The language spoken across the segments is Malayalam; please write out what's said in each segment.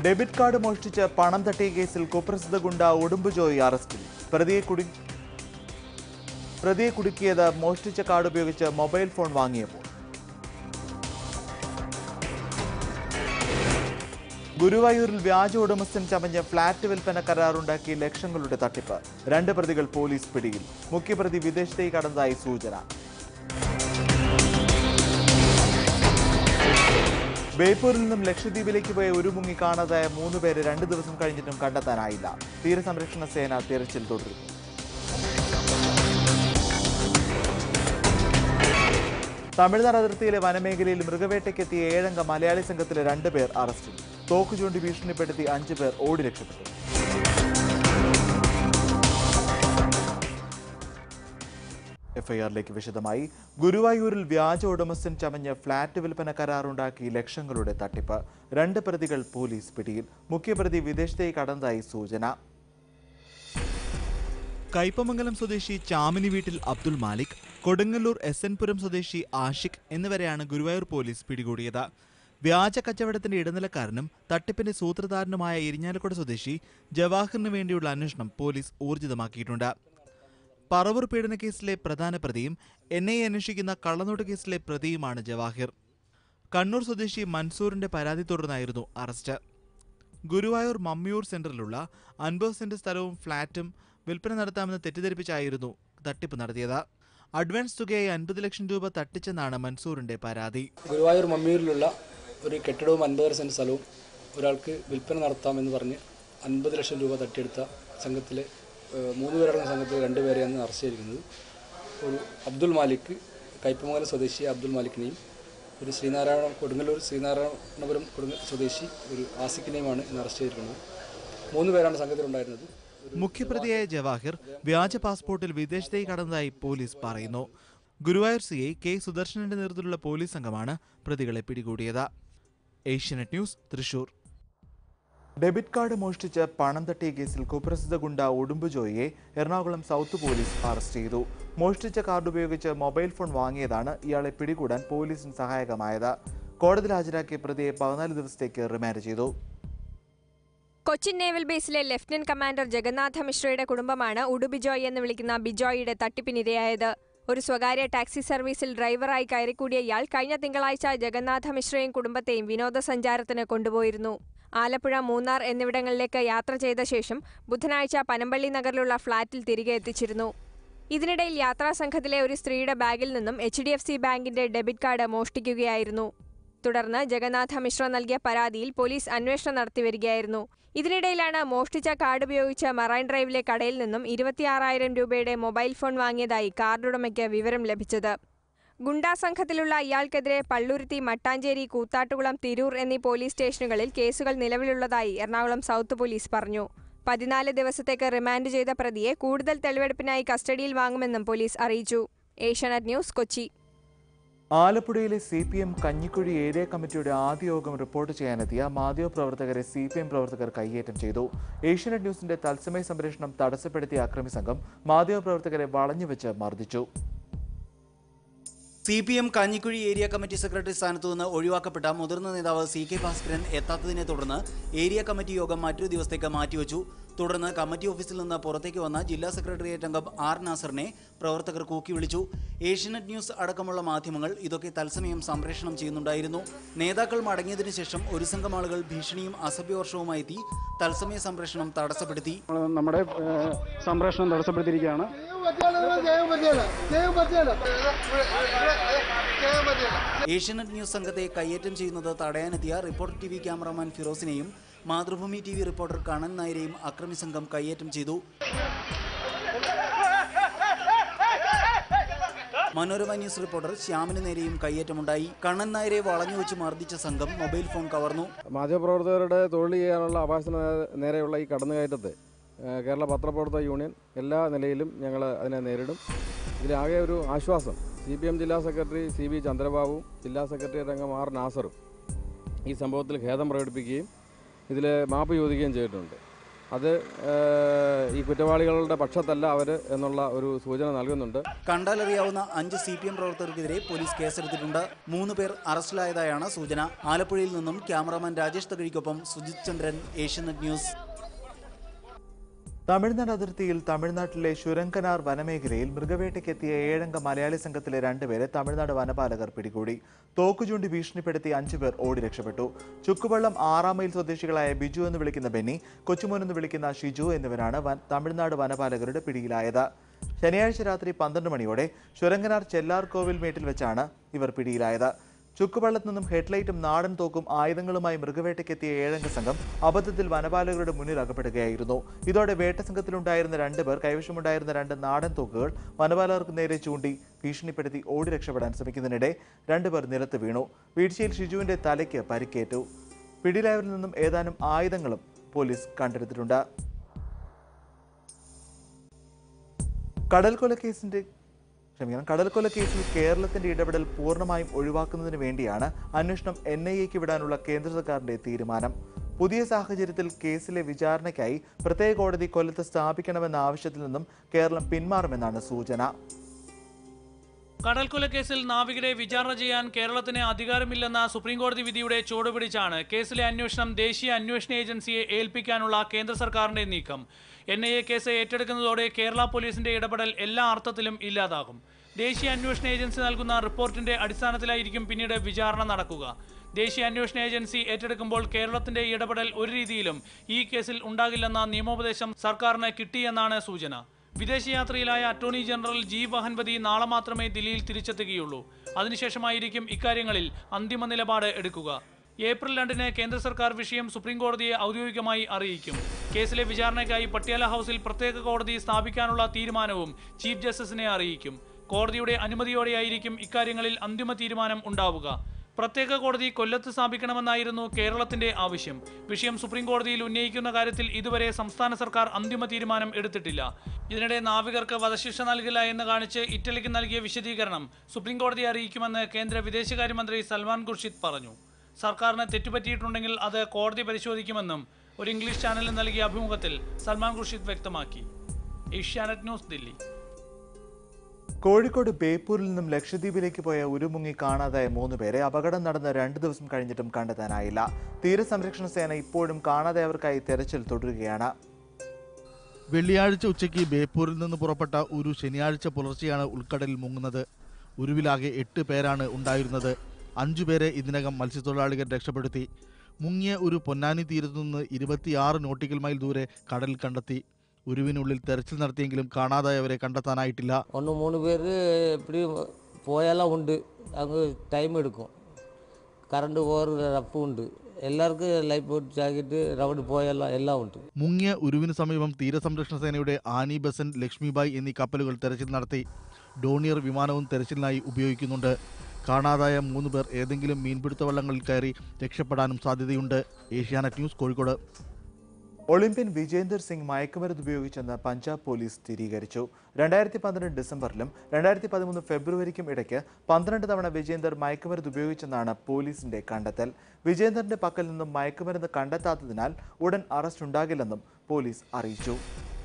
ഡെബിറ്റ് കാർഡ് മോഷ്ടിച്ച് പണം തട്ടിയ കേസിൽ കുപ്രസിദ്ധ ഗുണ്ട ഉടുമ്പ് ജോയി അറസ്റ്റിൽ പ്രതിയെ കുടി പ്രതിയെ കുടുക്കിയത് മോഷ്ടിച്ച കാർഡ് ഉപയോഗിച്ച് മൊബൈൽ ഫോൺ വാങ്ങിയപ്പോൾ ഗുരുവായൂരിൽ വ്യാജ ഉടമസ്ഥൻ ചമഞ്ഞ് ഫ്ളാറ്റ് വിൽപ്പന കരാറുണ്ടാക്കി ലക്ഷങ്ങളുടെ തട്ടിപ്പ് രണ്ട് പ്രതികൾ പോലീസ് പിടിയിൽ മുഖ്യപ്രതി വിദേശത്തേക്ക് കടന്നതായി സൂചന ബേപ്പൂരിൽ നിന്നും ലക്ഷദ്വീപിലേക്ക് പോയ ഒരു മുങ്ങി കാണാതായ മൂന്ന് പേരെ രണ്ട് ദിവസം കഴിഞ്ഞിട്ടും കണ്ടെത്താനായില്ല തീരസംരക്ഷണ സേന തിരച്ചിൽ തുടരുന്നു തമിഴ്നാട് അതിർത്തിയിലെ വനമേഖലയിൽ മൃഗവേട്ടയ്ക്കെത്തിയ ഏഴംഗ മലയാളി സംഘത്തിലെ രണ്ടുപേർ അറസ്റ്റിൽ തോക്ക് ചൂണ്ടി ഭീഷണിപ്പെടുത്തി അഞ്ചു പേർ ഓടി രക്ഷപ്പെട്ടു എഫ്ഐആറിലേക്ക് വിശദമായി ഗുരുവായൂരിൽ വ്യാജ ഉടമസ്ഥൻ ചമഞ്ഞ് ഫ്ളാറ്റ് വിൽപ്പന കരാറുണ്ടാക്കി ലക്ഷങ്ങളുടെ തട്ടിപ്പ് രണ്ട് പ്രതികൾ പോലീസ് പിടിയിൽ മുഖ്യപ്രതി വിദേശത്തേക്ക് കടന്നതായി സൂചന കയ്പമംഗലം സ്വദേശി ചാമിനി വീട്ടിൽ അബ്ദുൾ മാലിക് കൊടുങ്ങല്ലൂർ എസ് എൻ പുരം സ്വദേശി ആഷിഖ് എന്നിവരെയാണ് ഗുരുവായൂർ പോലീസ് പിടികൂടിയത് വ്യാജ കച്ചവടത്തിന്റെ ഇടനിലക്കാരനും തട്ടിപ്പിന്റെ സൂത്രധാരനുമായ ഇരിഞ്ഞാലക്കുട സ്വദേശി ജവാഹറിന് വേണ്ടിയുള്ള അന്വേഷണം പോലീസ് ഊർജിതമാക്കിയിട്ടുണ്ട് പറവൂർ പീഡന കേസിലെ പ്രധാന പ്രതിയും എൻ ഐ അന്വേഷിക്കുന്ന കള്ളനോട്ട് കേസിലെ പ്രതിയുമാണ് ജവാഹിർ കണ്ണൂർ സ്വദേശി മൻസൂറിന്റെ പരാതി തുടർന്നായിരുന്നു അറസ്റ്റ് ഗുരുവായൂർ മമ്മിയൂർ സെന്ററിലുള്ള അൻപത് സെന്റ് സ്ഥലവും ഫ്ളാറ്റും വിൽപ്പന നടത്താമെന്ന് തെറ്റിദ്ധരിപ്പിച്ചായിരുന്നു തട്ടിപ്പ് നടത്തിയത് അഡ്വാൻസ് തുകയായി അൻപത് ലക്ഷം രൂപ തട്ടിച്ചെന്നാണ് മൻസൂറിന്റെ പരാതി ഗുരുവായൂർ മമ്മിയൂരിലുള്ള ഒരു കെട്ടിടവും അൻപത് സെൻറ്റ് സ്ഥലവും ഒരാൾക്ക് വിൽപ്പന നടത്താമെന്ന് പറഞ്ഞ് അൻപത് ലക്ഷം രൂപ തട്ടിയെടുത്ത സംഘത്തിലെ ഏഹ്, മൂന്ന് പേരടങ്ങുന്ന സംഘത്തിൽ രണ്ടുപേരെയാണ് അറസ്റ്റ് ചെയ്തിരിക്കുന്നത് ഒരു അബ്ദുൾ മാലിക് കയ്പമംഗലം സ്വദേശി അബ്ദുൾ മാലിക്കിനെയും ഒരു ശ്രീനാരായണ കൊടുങ്ങല്ലൂർ ശ്രീനാരായണപുരം കൊടുങ്ങ സ്വദേശി ഒരു ആസിഖിനെയുമാണ് ഇന്ന് അറസ്റ്റ് ചെയ്തിരിക്കുന്നത് മൂന്ന് പേരാണ് സംഘത്തിലുണ്ടായിരുന്നത് മുഖ്യപ്രതിയായ ജവാഹിർ വ്യാജ പാസ്പോർട്ടിൽ വിദേശത്തേക്ക് കടന്നതായി പോലീസ് പറയുന്നു ഗുരുവായൂർ സി ഐ കെ സുദർശനന്റെ നേതൃത്വത്തിലുള്ള പോലീസ് സംഘമാണ് പ്രതികളെ പിടികൂടിയത് Asianet news Thrissur debit card മോഷ്ടിച്ച് പണം തട്ടിയ കേസിൽ കുപ്രസിദ്ധ ഗുണ്ട ഉടുമ്പ് ജോയിയെ എറണാകുളം സൗത്ത് പോലീസ് അറസ്റ്റ് ചെയ്തു മോഷ്ടിച്ച കാർഡ് ഉപയോഗിച്ച് മൊബൈൽ ഫോൺ വാങ്ങിയതാണ് ഇയാളെ പിടികൂടാൻ പോലീസിന് സഹായകമായത് കോടതിയിൽ ഹാജരാക്കിയ പ്രതിയെ പതിനാല് ദിവസത്തേക്ക് റിമാൻഡ് ചെയ്തു കൊച്ചിൻ നേവൽ ബേസിലെ ലഫ്റ്റനന്റ് കമാൻഡർ ജഗന്നാഥ മിശ്രയുടെ കുടുംബമാണ് ഉടുബിജോയ് എന്ന് വിളിക്കുന്ന ബിജോയിയുടെ തട്ടിപ്പിനിരയായത് ഒരു സ്വകാര്യ ടാക്സി സർവീസിൽ ഡ്രൈവറായി കയറിക്കൂടിയ ഇയാൾ കഴിഞ്ഞ തിങ്കളാഴ്ച ജഗന്നാഥ മിശ്രയും കുടുംബത്തെയും വിനോദസഞ്ചാരത്തിന് കൊണ്ടുപോയിരുന്നു ആലപ്പുഴ മൂന്നാർ എന്നിവിടങ്ങളിലേക്ക് യാത്ര ചെയ്ത ശേഷം ബുധനാഴ്ച പനമ്പള്ളി നഗറിലുള്ള ഫ്ളാറ്റിൽ തിരികെ എത്തിച്ചിരുന്നു ഇതിനിടയിൽ യാത്രാ സംഘത്തിലെ ഒരു സ്ത്രീയുടെ ബാഗിൽ നിന്നും എച്ച് ഡി എഫ് സി ബാങ്കിന്റെ ഡെബിറ്റ് കാർഡ് മോഷ്ടിക്കുകയായിരുന്നു തുടർന്ന് ജഗന്നാഥ മിശ്ര നൽകിയ പരാതിയിൽ പോലീസ് അന്വേഷണം നടത്തിവരികയായിരുന്നു ഇതിനിടയിലാണ് മോഷ്ടിച്ച കാർഡ് ഉപയോഗിച്ച് മറൈൻ ഡ്രൈവിലെ കടയിൽ നിന്നും ഇരുപത്തിയാറായിരം രൂപയുടെ മൊബൈൽ ഫോൺ വാങ്ങിയതായി കാർഡുടമയ്ക്ക് വിവരം ലഭിച്ചത് ഗുണ്ടാ സംഘത്തിലുള്ള ഇയാൾക്കെതിരെ പള്ളുരുത്തി മട്ടാഞ്ചേരി കൂത്താട്ടുകുളം തിരൂർ എന്നീ പോലീസ് സ്റ്റേഷനുകളിൽ കേസുകൾ നിലവിലുള്ളതായി എറണാകുളം സൗത്ത് പോലീസ് പറഞ്ഞു പതിനാല് ദിവസത്തേക്ക് റിമാൻഡ് ചെയ്ത പ്രതിയെ കൂടുതൽ തെളിവെടുപ്പിനായി കസ്റ്റഡിയിൽ വാങ്ങുമെന്നും പോലീസ് അറിയിച്ചു ഏഷ്യാനെറ്റ് ന്യൂസ് കൊച്ചി ആലപ്പുഴയിലെ C P M Kanjikuzhi area കമ്മിറ്റിയുടെ ആദ്യ യോഗം റിപ്പോർട്ട് ചെയ്യാനെത്തിയ മാധ്യമപ്രവർത്തകരെ സി പി എം പ്രവർത്തകർ കയ്യേറ്റം ചെയ്തു ഏഷ്യാനെറ്റ് ന്യൂസിന്റെ തത്സമയ സംപ്രേഷണം തടസ്സപ്പെടുത്തിയ അക്രമി സംഘം മാധ്യമപ്രവർത്തകരെ വളഞ്ഞുവെച്ച് മർദ്ദിച്ചു C P M Kanjikuzhi area committee secretary സ്ഥാനത്തു നിന്ന് ഒഴിവാക്കപ്പെട്ട മുതിർന്ന നേതാവ് സി കെ ഭാസ്കരൻ എത്താത്തതിനെ തുടർന്ന് ഏരിയ കമ്മിറ്റി യോഗം മറ്റൊരു ദിവസത്തേക്ക് മാറ്റിവെച്ചു തുടർന്ന് കമ്മിറ്റി ഓഫീസിൽ നിന്ന് പുറത്തേക്ക് വന്ന ജില്ലാ സെക്രട്ടേറിയറ്റ് അംഗം ആർ നാസറിനെ പ്രവർത്തകർ കൂക്കി വിളിച്ചു ഏഷ്യനെറ്റ് ന്യൂസ് അടക്കമുള്ള മാധ്യമങ്ങൾ ഇതൊക്കെ തത്സമയം സംപ്രേഷണം ചെയ്യുന്നുണ്ടായിരുന്നു നേതാക്കൾ മടങ്ങിയതിനു ശേഷം ഒരു സംഘം ആളുകൾ ഭീഷണിയും അസഭ്യവർഷവുമായി എത്തി തത്സമയ സംപ്രേഷണം തടസ്സപ്പെടുത്തി നമ്മുടെ ഏഹ്, സംപ്രേഷണം തടസ്സപ്പെടുത്തിയിരിക്കുകയാണ് ഏഷ്യനെറ്റ് ന്യൂസ് സംഘത്തെ കയ്യേറ്റം ചെയ്യുന്നത് തടയാനെത്തിയ റിപ്പോർട്ടർ ടി വി ക്യാമറാമാൻ ഫിറോസിനെയും Mathrubhumi T V reporter Kannan നായരെയും അക്രമി സംഘം കയ്യേറ്റം ചെയ്തു മനോരമ ന്യൂസ് റിപ്പോർട്ടർ ശ്യാമിന് നേരെയും കയ്യേറ്റമുണ്ടായി കണ്ണൻ നായരെ വളഞ്ഞുവെച്ച് മർദ്ദിച്ച സംഘം മൊബൈൽ ഫോൺ കവർന്നു മാധ്യമപ്രവർത്തകരുടെ തൊഴിൽ ചെയ്യാനുള്ള അവകാശത്തിന് നേ- നേരെയുള്ള ഈ കടന്നുകയറ്റത്തെ ഏഹ്, കേരള പത്രപ്രവർത്തക യൂണിയൻ എല്ലാ നിലയിലും ഞങ്ങൾ അതിനെ നേരിടും ഇതിലാകെ ഒരു ആശ്വാസം സി പി എം ജില്ലാ സെക്രട്ടറി സി വി ചന്ദ്രബാബുവും ജില്ലാ സെക്രട്ടറി അംഗം ആർ നാസറും ഈ സംഭവത്തിൽ ഖേദം പ്രകടിപ്പിക്കുകയും ഇതിൽ മാപ്പ് ചോദിക്കുകയും ചെയ്തിട്ടുണ്ട് അത് ഏഹ്, ഈ കുറ്റവാളികളുടെ പക്ഷത്തല്ല അവർ എന്നുള്ള ഒരു സൂചന നൽകുന്നുണ്ട് കണ്ടാലറിയാവുന്ന അഞ്ച് സി പി എം പ്രവർത്തകർക്കെതിരെ പോലീസ് കേസെടുത്തിട്ടുണ്ട് മൂന്ന് പേർ അറസ്റ്റിലായതായാണ് സൂചന ആലപ്പുഴയിൽ നിന്നും ക്യാമറാമാൻ രാജേഷ് തകഴിക്കൊപ്പം സുജിത് ചന്ദ്രൻ ഏഷ്യനെറ്റ് ന്യൂസ് തമിഴ്നാട് അതിർത്തിയിൽ തമിഴ്നാട്ടിലെ ശുരങ്കനാർ വനമേഖലയിൽ മൃഗവേട്ടയ്ക്കെത്തിയ ഏഴംഗ മലയാളി സംഘത്തിലെ രണ്ടുപേരെ തമിഴ്നാട് വനപാലകർ പിടികൂടി തോക്കുചൂണ്ടി ഭീഷണിപ്പെടുത്തി അഞ്ചുപേർ ഓടി രക്ഷപ്പെട്ടു ചുക്കുവള്ളം ആറാം മൈൽ സ്വദേശികളായ ബിജു എന്ന് വിളിക്കുന്ന ബെന്നി കൊച്ചുമോൻ എന്ന് വിളിക്കുന്ന ഷിജു എന്നിവരാണ് വൻ- തമിഴ്നാട് വനപാലകരുടെ പിടിയിലായത് ശനിയാഴ്ച രാത്രി പന്ത്രണ്ട് മണിയോടെ ശുരങ്കനാർ ചെല്ലാർ കോവിൽ മേട്ടിൽ വെച്ചാണ് ഇവർ പിടിയിലായത് ചുക്കുവള്ളത്ത് നിന്നും ഹെഡ്ലൈറ്റും നാടൻ തോക്കും ആയുധങ്ങളുമായി മൃഗവേട്ടയ്ക്കെത്തിയ ഏഴംഗ സംഘം അബദ്ധത്തിൽ വനപാലകരുടെ മുന്നിൽ അകപ്പെടുകയായിരുന്നു ഇതോടെ വേട്ട സംഘത്തിലുണ്ടായിരുന്ന രണ്ടുപേർ കൈവശമുണ്ടായിരുന്ന രണ്ട് നാടൻ തോക്കുകൾ വനപാലകർക്ക് നേരെ ചൂണ്ടി ഭീഷണിപ്പെടുത്തി ഓടി രക്ഷപ്പെടാൻ ശ്രമിക്കുന്നതിനിടെ രണ്ടുപേർ നിലത്ത് വീണു വീഴ്ചയിൽ ഷിജുവിന്റെ തലയ്ക്ക് പരിക്കേറ്റു പിടിയിലായവരിൽ നിന്നും ഏതാനും ആയുധങ്ങളും പോലീസ് കണ്ടെടുത്തിട്ടുണ്ട് കടൽ കൊലക്കേസിന്റെ ക്ഷമിക്കണം കടൽ കൊലക്കേസിൽ കേരളത്തിന്റെ ഇടപെടൽ പൂർണ്ണമായും ഒഴിവാക്കുന്നതിന് വേണ്ടിയാണ് അന്വേഷണം എൻ ഐ എക്ക് വിടാനുള്ള കേന്ദ്ര സർക്കാരിന്റെ തീരുമാനം പുതിയ സാഹചര്യത്തിൽ കേസിലെ വിചാരണയ്ക്കായി പ്രത്യേക കോടതി കൊല്ലത്ത് സ്ഥാപിക്കണമെന്ന ആവശ്യത്തിൽ നിന്നും കേരളം പിന്മാറുമെന്നാണ് സൂചന കടൽക്കൊലക്കേസിൽ നാവികരെ വിചാരണ ചെയ്യാൻ കേരളത്തിന് അധികാരമില്ലെന്ന സുപ്രീംകോടതി വിധിയുടെ ചുവടുപിടിച്ചാണ് കേസിലെ അന്വേഷണം ദേശീയ അന്വേഷണ ഏജൻസിയെ ഏൽപ്പിക്കാനുള്ള കേന്ദ്ര സർക്കാരിന്റെ നീക്കം എൻ ഐ എ കേസ് ഏറ്റെടുക്കുന്നതോടെ കേരള പോലീസിന്റെ ഇടപെടൽ എല്ലാ അർത്ഥത്തിലും ഇല്ലാതാകും ദേശീയ അന്വേഷണ ഏജൻസി നൽകുന്ന റിപ്പോർട്ടിന്റെ അടിസ്ഥാനത്തിലായിരിക്കും പിന്നീട് വിചാരണ നടക്കുക ദേശീയ അന്വേഷണ ഏജൻസി ഏറ്റെടുക്കുമ്പോൾ കേരളത്തിന്റെ ഇടപെടൽ ഒരു രീതിയിലും ഈ കേസിൽ ഉണ്ടാകില്ലെന്ന നിയമോപദേശം സർക്കാരിന് കിട്ടിയെന്നാണ് സൂചന വിദേശയാത്രയിലായ അറ്റോർണി ജനറൽ ജി വഹൻപതി നാളെ മാത്രമേ ദില്ലിയിൽ തിരിച്ചെത്തുകയുള്ളൂ അതിനുശേഷമായിരിക്കും ഇക്കാര്യങ്ങളിൽ അന്തിമ നിലപാട് എടുക്കുക ഏപ്രിൽ രണ്ടിന് കേന്ദ്ര സർക്കാർ വിഷയം സുപ്രീം കോടതിയെ ഔദ്യോഗികമായി അറിയിക്കും കേസിലെ വിചാരണയ്ക്കായി പട്യാല ഹൗസിൽ പ്രത്യേക കോടതി സ്ഥാപിക്കാനുള്ള തീരുമാനവും ചീഫ് ജസ്റ്റിസിനെ അറിയിക്കും കോടതിയുടെ അനുമതിയോടെയായിരിക്കും ഇക്കാര്യങ്ങളിൽ അന്തിമ തീരുമാനം ഉണ്ടാവുക പ്രത്യേക കോടതി കൊല്ലത്ത് സ്ഥാപിക്കണമെന്നായിരുന്നു കേരളത്തിന്റെ ആവശ്യം വിഷയം സുപ്രീം കോടതിയിൽ ഉന്നയിക്കുന്ന കാര്യത്തിൽ ഇതുവരെ സംസ്ഥാന സർക്കാർ അന്തിമ തീരുമാനം എടുത്തിട്ടില്ല ഇതിനിടെ നാവികർക്ക് വധശിക്ഷ നൽകില്ല എന്ന് കാണിച്ച് ഇറ്റലിക്ക് നൽകിയ വിശദീകരണം സുപ്രീം കോടതിയെ അറിയിക്കുമെന്ന് കേന്ദ്ര വിദേശകാര്യമന്ത്രി സൽമാൻ ഖുർഷിദ് പറഞ്ഞു സർക്കാരിന് തെറ്റുപറ്റിയിട്ടുണ്ടെങ്കിൽ അത് കോടതി പരിശോധിക്കുമെന്നും ഒരു ഇംഗ്ലീഷ് ചാനലിന് നൽകിയ അഭിമുഖത്തിൽ സൽമാൻ ഖുർഷിദ് വ്യക്തമാക്കി ഏഷ്യാനെറ്റ് ന്യൂസ് ദില്ലി കോഴിക്കോട് ബേപ്പൂരിൽ നിന്നും ലക്ഷദ്വീപിലേക്ക് പോയ ഉരുമുങ്ങി കാണാതായ മൂന്ന് പേരെ അപകടം നടന്ന രണ്ട് ദിവസം കഴിഞ്ഞിട്ടും കണ്ടെത്താനായില്ല തീരസംരക്ഷണ സേന ഇപ്പോഴും കാണാതായവർക്കായി തെരച്ചിൽ തുടരുകയാണ് വെള്ളിയാഴ്ച ഉച്ചയ്ക്ക് ബേപ്പൂരിൽ നിന്ന് പുറപ്പെട്ട ഒരു ശനിയാഴ്ച പുലർച്ചെയാണ് ഉൾക്കടലിൽ മുങ്ങുന്നത് ഉരുവിലാകെ എട്ട് പേരാണ് ഉണ്ടായിരുന്നത് അഞ്ചുപേരെ ഇതിനകം മത്സ്യത്തൊഴിലാളികൾ രക്ഷപ്പെടുത്തി മുങ്ങിയ ഒരു പൊന്നാനി തീരത്തു നിന്ന് ഇരുപത്തിയാറ് നോട്ടിക്കൽ മൈൽ ദൂരെ കടലിൽ കണ്ടെത്തി ഉരുവിനുള്ളിൽ തെരച്ചിൽ നടത്തിയെങ്കിലും കാണാതായവരെ കണ്ടെത്താനായിട്ടില്ല ஒன்று மூணு பேர் எப்படி போயெல்லாம் உண்டு அங்கே டைம் எடுக்கும் கரண்ட் போகிற ரப்பு உண்டு எல்லாருக்கும் லைஃப் போட் ஜாக்கெட்டு ரவுண்டு போயெல்லாம் எல்லாம் உண்டு മുങ്ങിയ ഉരുവിന് സമീപം തീരസംരക്ഷണ സേനയുടെ ആനി ബസന്റ് ലക്ഷ്മിബായ് എന്നീ കപ്പലുകൾ തെരച്ചിൽ നടത്തി ഡോണിയർ വിമാനവും തെരച്ചിലിനായി ഉപയോഗിക്കുന്നുണ്ട് കാണാതായ മൂന്ന് പേർ ഏതെങ്കിലും മീൻപിടുത്ത വള്ളങ്ങളിൽ കയറി രക്ഷപ്പെടാനും സാധ്യതയുണ്ട് ഏഷ്യാനെറ്റ് ന്യൂസ് കോഴിക്കോട് ഒളിമ്പ്യൻ വിജേന്ദർ സിംഗ് മയക്കുമരുന്ന് ഉപയോഗിച്ചെന്ന് പഞ്ചാബ് പോലീസ് സ്ഥിരീകരിച്ചു രണ്ടായിരത്തി പന്ത്രണ്ട് ഡിസംബറിലും രണ്ടായിരത്തി പതിമൂന്ന് ഫെബ്രുവരിക്കും ഇടയ്ക്ക് പന്ത്രണ്ട് തവണ വിജേന്ദർ മയക്കുമരുന്ന് ഉപയോഗിച്ചെന്നാണ് പോലീസിന്റെ കണ്ടെത്തൽ വിജേന്ദറിന്റെ പക്കൽ നിന്നും മയക്കുമരുന്ന് കണ്ടെത്താത്തതിനാൽ ഉടൻ അറസ്റ്റ് ഉണ്ടാകില്ലെന്നും പോലീസ് അറിയിച്ചു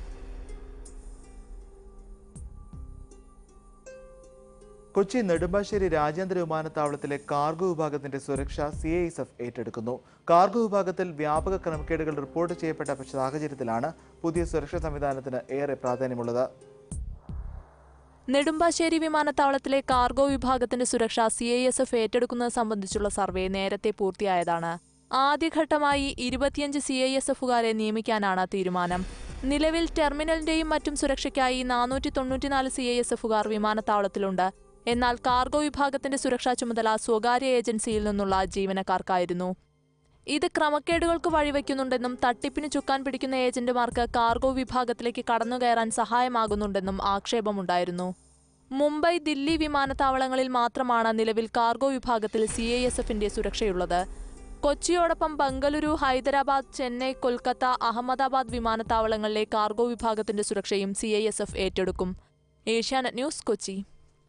കൊച്ചി നെടുമ്പാശ്ശേരി രാജ്യാന്തര വിമാനത്താവളത്തിലെ കാർഗോ വിഭാഗത്തിന്റെ സുരക്ഷ സി ഐ എസ് എഫ് ഏറ്റെടുക്കുന്നു കാർഗോ വിഭാഗത്തിൽ വ്യാപക ക്രമക്കേടുകൾ റിപ്പോർട്ട് ചെയ്യപ്പെട്ട സാഹചര്യത്തിലാണ് പുതിയ സുരക്ഷാ സംവിധാനത്തിന് ഏറെ പ്രാധാന്യമുള്ളത് നെടുമ്പാശ്ശേരി വിമാനത്താവളത്തിലെ കാർഗോ വിഭാഗത്തിന്റെ സുരക്ഷ സി ഐ എസ് എഫ് ഏറ്റെടുക്കുന്നത് സംബന്ധിച്ചുള്ള സർവേ നേരത്തെ പൂർത്തിയായതാണ് ആദ്യഘട്ടമായി ഇരുപത്തിയഞ്ച് സി ഐ എസ് എഫുകാരെ നിയമിക്കാനാണ് തീരുമാനം നിലവിൽ ടെർമിനലിന്റെയും മറ്റും സുരക്ഷയ്ക്കായി നാനൂറ്റി തൊണ്ണൂറ്റിനാല് സി ഐ എസ് എഫുകാർ വിമാനത്താവളത്തിലുണ്ട് എന്നാൽ കാർഗോ വിഭാഗത്തിന്റെ സുരക്ഷാ ചുമതല സ്വകാര്യ ഏജൻസിയിൽ നിന്നുള്ള ജീവനക്കാർക്കായിരുന്നു ഇത് ക്രമക്കേടുകൾക്ക് വഴിവെക്കുന്നുണ്ടെന്നും തട്ടിപ്പിന് ചുക്കാൻ പിടിക്കുന്ന ഏജന്റുമാർക്ക് കാർഗോ വിഭാഗത്തിലേക്ക് കടന്നുകയറാൻ സഹായമാകുന്നുണ്ടെന്നും ആക്ഷേപമുണ്ടായിരുന്നു മുംബൈ ദില്ലി വിമാനത്താവളങ്ങളിൽ മാത്രമാണ് നിലവിൽ കാർഗോ വിഭാഗത്തിൽ സി ഐ എസ് എഫിന്റെ സുരക്ഷയുള്ളത് കൊച്ചിയോടൊപ്പം ബംഗളൂരു ഹൈദരാബാദ് ചെന്നൈ കൊൽക്കത്ത അഹമ്മദാബാദ് വിമാനത്താവളങ്ങളിലെ കാർഗോ വിഭാഗത്തിന്റെ സുരക്ഷയും സി ഐ എസ് എഫ് ഏറ്റെടുക്കും ഏഷ്യാനെറ്റ് ന്യൂസ് കൊച്ചി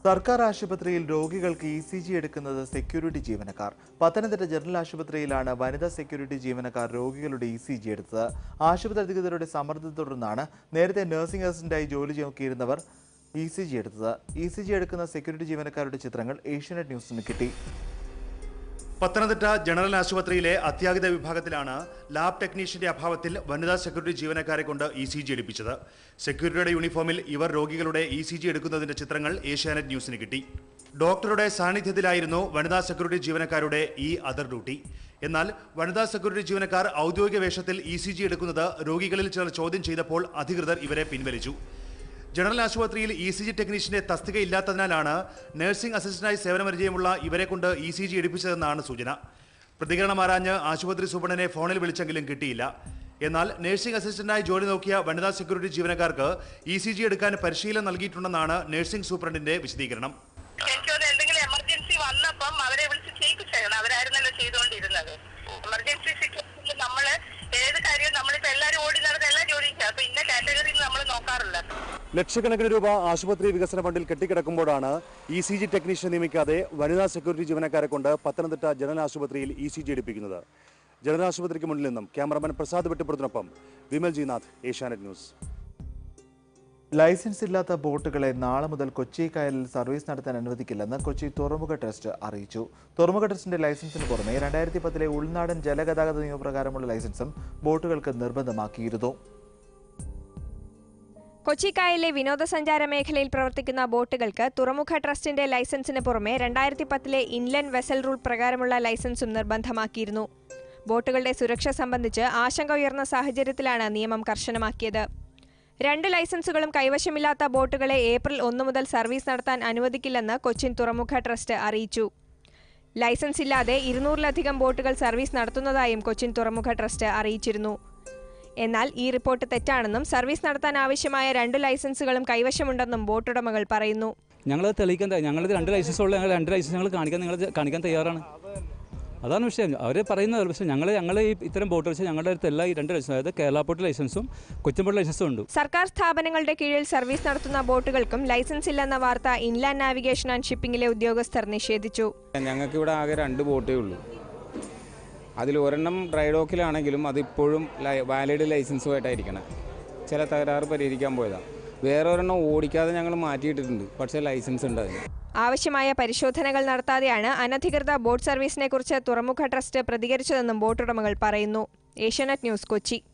സർക്കാർ ആശുപത്രിയിൽ രോഗികൾക്ക് ഇ സി ജി എടുക്കുന്നത് സെക്യൂരിറ്റി ജീവനക്കാർ പത്തനംതിട്ട ജനറൽ ആശുപത്രിയിലാണ് വനിതാ സെക്യൂരിറ്റി ജീവനക്കാർ രോഗികളുടെ ഇ സി ജി എടുത്തത് ആശുപത്രി അധികൃതരുടെ സമ്മർദ്ദത്തെ തുടർന്നാണ് നേരത്തെ നഴ്സിംഗ് അസിസ്റ്റന്റായി ജോലി നോക്കിയിരുന്നവർ ഇ സി ജി എടുത്തത് ഇ സി ജി എടുക്കുന്ന സെക്യൂരിറ്റി ജീവനക്കാരുടെ ചിത്രങ്ങൾ ഏഷ്യാനെറ്റ് ന്യൂസിന് കിട്ടി പത്തനംതിട്ട ജനറൽ ആശുപത്രിയിലെ അത്യാഹിത വിഭാഗത്തിലാണ് ലാബ് ടെക്നീഷ്യന്റെ അഭാവത്തിൽ വനിതാ സെക്യൂരിറ്റി ജീവനക്കാരെ കൊണ്ട് ഇ സി ജി എടുപ്പിച്ചത് സെക്യൂരിറ്റിയുടെ യൂണിഫോമിൽ ഇവർ രോഗികളുടെ ഇ സി ജി എടുക്കുന്നതിന്റെ ചിത്രങ്ങൾ ഏഷ്യാനെറ്റ് ന്യൂസിന് കിട്ടി ഡോക്ടറുടെ സാന്നിധ്യത്തിലായിരുന്നു വനിതാ സെക്യൂരിറ്റി ജീവനക്കാരുടെ ഈ അതർ ഡ്യൂട്ടി എന്നാൽ വനിതാ സെക്യൂരിറ്റി ജീവനക്കാർ ഔദ്യോഗിക വേഷത്തിൽ ഇ സി ജി എടുക്കുന്നത് രോഗികളിൽ ചിലർ ചോദ്യം ചെയ്തപ്പോൾ അധികൃതർ ഇവരെ പിൻവലിച്ചു ജനറൽ ആശുപത്രിയിൽ ഇ സി ജി ടെക്നീഷ്യന്റെ തസ്തിക ഇല്ലാത്തതിനാലാണ് നഴ്സിംഗ് അസിസ്റ്റന്റായി സേവനപരിചയമുള്ള ഇവരെ കൊണ്ട് ഇ സി ജി എടുപ്പിച്ചതെന്നാണ് സൂചന പ്രതികരണം ആരാഞ്ഞ് ആശുപത്രി സൂപ്രണ്ടിനെ ഫോണിൽ വിളിച്ചെങ്കിലും കിട്ടിയില്ല എന്നാൽ നഴ്സിംഗ് അസിസ്റ്റന്റായി ജോലി നോക്കിയ വനിതാ സെക്യൂരിറ്റി ജീവനക്കാർക്ക് ഇ സി ജി എടുക്കാൻ പരിശീലനം നൽകിയിട്ടുണ്ടെന്നാണ് നഴ്സിംഗ് സൂപ്രണ്ടിന്റെ വിശദീകരണം എനിക്ക് തോന്നുന്നു എന്തെങ്കിലും എമർജൻസി വന്നപ്പം അവരെ വിളിച്ച് ചെയ്യിപ്പിച്ചായിരുന്നു അവരായിരുന്നല്ലോ ചെയ്തുകൊണ്ടിരുന്നത് എമർജൻസി സിറ്റുവേഷനിൽ നമ്മൾ ഏത് കാര്യവും നമ്മളിപ്പോ എല്ലാവരും ഓടി നടന്ന് എല്ലാ ജോലിയും ചെയ്യും അപ്പൊ ഇന്ന കാറ്റഗറിയിൽ നമ്മൾ നോക്കാറില്ല ലക്ഷക്കണക്കിന് രൂപ ആശുപത്രി വികസന ഫണ്ടിൽ കെട്ടിക്കിടക്കുമ്പോഴാണ് ഇ സി ജി ടെക്നീഷ്യൻ നിയമിക്കാതെ വനിതാ സെക്യൂരിറ്റി ജീവനക്കാരെ കൊണ്ട് പത്തനംതിട്ട ജനറൽ ആശുപത്രിയിൽ ഇ സി ജി എടുപ്പിക്കുന്നത് ജനറൽ ആശുപത്രിക്ക് മുന്നിൽ നിന്നും ക്യാമറമാൻ പ്രസാദ് വെട്ടിപ്പുറത്തിനൊപ്പം Vimal G Nath Asianet news license ഇല്ലാത്ത ബോട്ടുകളെ നാളെ മുതൽ കൊച്ചി കായലിൽ സർവീസ് നടത്താൻ അനുവദിക്കില്ലെന്ന് കൊച്ചി തുറമുഖ ട്രസ്റ്റ് അറിയിച്ചു തുറമുഖ ട്രസ്റ്റിന്റെ ലൈസൻസിന് പുറമെ രണ്ടായിരത്തി പത്തിലെ ഉൾനാടൻ ജലഗതാഗത നിയമപ്രകാരമുള്ള ലൈസൻസും ബോട്ടുകൾക്ക് നിർബന്ധമാക്കിയിരുന്നു കൊച്ചിക്കായലിലെ വിനോദസഞ്ചാര മേഖലയിൽ പ്രവർത്തിക്കുന്ന ബോട്ടുകൾക്ക് തുറമുഖ ട്രസ്റ്റിന്റെ ലൈസൻസിന് പുറമെ രണ്ടായിരത്തി പത്തിലെ ഇൻലൻഡ് വെസൽ റൂൾ പ്രകാരമുള്ള ലൈസൻസും നിർബന്ധമാക്കിയിരുന്നു ബോട്ടുകളുടെ സുരക്ഷ സംബന്ധിച്ച് ആശങ്ക ഉയർന്ന സാഹചര്യത്തിലാണ് നിയമം കർശനമാക്കിയത് രണ്ട് ലൈസൻസുകളും കൈവശമില്ലാത്ത ബോട്ടുകളെ ഏപ്രിൽ ഒന്ന് മുതൽ സർവീസ് നടത്താൻ അനുവദിക്കില്ലെന്ന് കൊച്ചിൻ തുറമുഖ ട്രസ്റ്റ് അറിയിച്ചു ലൈസൻസ് ഇല്ലാതെ ഇരുന്നൂറിലധികം ബോട്ടുകൾ സർവീസ് നടത്തുന്നതായും കൊച്ചിൻ തുറമുഖ ട്രസ്റ്റ് അറിയിച്ചിരുന്നു എന്നാൽ ഈ റിപ്പോർട്ട് തെറ്റാണെന്നും സർവീസ് നടത്താൻ ആവശ്യമായ രണ്ട് ലൈസൻസുകളും കൈവശമുണ്ടെന്നും ബോട്ടുടമകൾ പറയുന്നു ഞങ്ങൾ തെളിയിക്കാൻ തയ്യാ- ഞങ്ങളിത് രണ്ട് ലൈസൻസ് ഉള്ള ഞങ്ങൾ രണ്ട് ലൈസൻസ് ഞങ്ങൾ കാണിക്കാൻ നിങ്ങൾ കാണിക്കാൻ തയ്യാറാണ് അതാണ് വിഷയം അവർ പറയുന്നത് പക്ഷേ ഞങ്ങൾ ഞങ്ങൾ ഈ ഇത്തരം ബോട്ട് വെച്ച് ഞങ്ങളുടെ അടുത്ത് എല്ലാ ഈ രണ്ട് ലൈസൻസ് അതായത് കേരള പോർട്ട് ലൈസൻസും കൊച്ചിൻ പോർട്ട് ലൈസൻസും ഉണ്ട് സർക്കാർ സ്ഥാപനങ്ങളുടെ കീഴിൽ സർവീസ് നടത്തുന്ന ബോട്ടുകൾക്കും ലൈസൻസ് ഇല്ലെന്ന വാർത്ത ഇൻലാൻഡ് നാവിഗേഷൻ ആൻഡ് ഷിപ്പിംഗിലെ ഉദ്യോഗസ്ഥർ നിഷേധിച്ചു ഞങ്ങൾക്ക് ഇവിടെ ആകെ രണ്ട് ബോട്ടേ ഉള്ളൂ അതിൽ ഒരെണ്ണം ഡ്രൈ ഡോക്കിലാണെങ്കിലും അതിപ്പോഴും വാലിഡ് ലൈസൻസുമായിട്ടായിരിക്കണം ചില തകരാറ് പരിഹരിക്കാൻ പോയതാണ് വേറെ ഒരെണ്ണം ഓടിക്കാതെ ഞങ്ങൾ മാറ്റിയിട്ടിട്ടുണ്ട് പക്ഷേ ലൈസൻസ് ഉണ്ട് അതിന് ആവശ്യമായ പരിശോധനകൾ നടത്താതെയാണ് അനധികൃത ബോട്ട് സർവീസിനെക്കുറിച്ച് തുറമുഖ ട്രസ്റ്റ് പ്രതികരിച്ചതെന്നും ബോട്ടുടമകൾ പറയുന്നു ഏഷ്യാനെറ്റ് ന്യൂസ് കൊച്ചി